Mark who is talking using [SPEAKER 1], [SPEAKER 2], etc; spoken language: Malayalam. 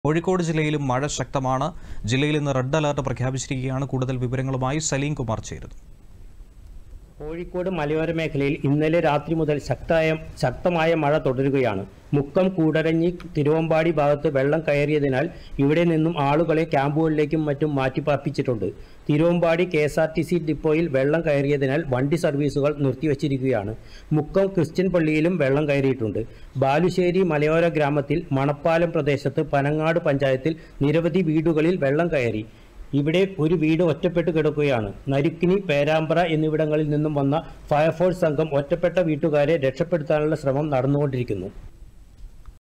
[SPEAKER 1] കോഴിക്കോട് ജില്ലയിലും മഴ ശക്തമാണ് ജില്ലയിൽ ഇന്ന് റെഡ് അലർട്ട് പ്രഖ്യാപിച്ചിരിക്കുകയാണ് കൂടുതൽ വിവരങ്ങളുമായി സലീം കുമാർ ചേരുന്നു
[SPEAKER 2] കോഴിക്കോട് മലയോര മേഖലയിൽ ഇന്നലെ രാത്രി മുതൽ ശക്തമായ ശക്തമായ മഴ തുടരുകയാണ് മുക്കം കൂടരഞ്ഞി തിരുവമ്പാടി ഭാഗത്ത് വെള്ളം കയറിയതിനാൽ ഇവിടെ നിന്നും ആളുകളെ ക്യാമ്പുകളിലേക്കും മറ്റും മാറ്റിപ്പാർപ്പിച്ചിട്ടുണ്ട് Thiruvambadi K S R T C ഡിപ്പോയിൽ വെള്ളം കയറിയതിനാൽ വണ്ടി സർവീസുകൾ നിർത്തിവച്ചിരിക്കുകയാണ് മുക്കം ക്രിസ്ത്യൻ പള്ളിയിലും വെള്ളം കയറിയിട്ടുണ്ട് ബാലുശ്ശേരി മലയോര ഗ്രാമത്തിൽ മണപ്പാലം പ്രദേശത്ത് പനങ്ങാട് പഞ്ചായത്തിൽ നിരവധി വീടുകളിൽ വെള്ളം കയറി ഇവിടെ ഒരു വീട് ഒറ്റപ്പെട്ട് കിടക്കുകയാണ് നരുക്കിനി പേരാമ്പ്ര എന്നിവിടങ്ങളിൽ നിന്നും വന്ന ഫയർഫോഴ്സ് സംഘം ഒറ്റപ്പെട്ട വീട്ടുകാരെ രക്ഷപ്പെടുത്താനുള്ള ശ്രമം നടന്നുകൊണ്ടിരിക്കുന്നു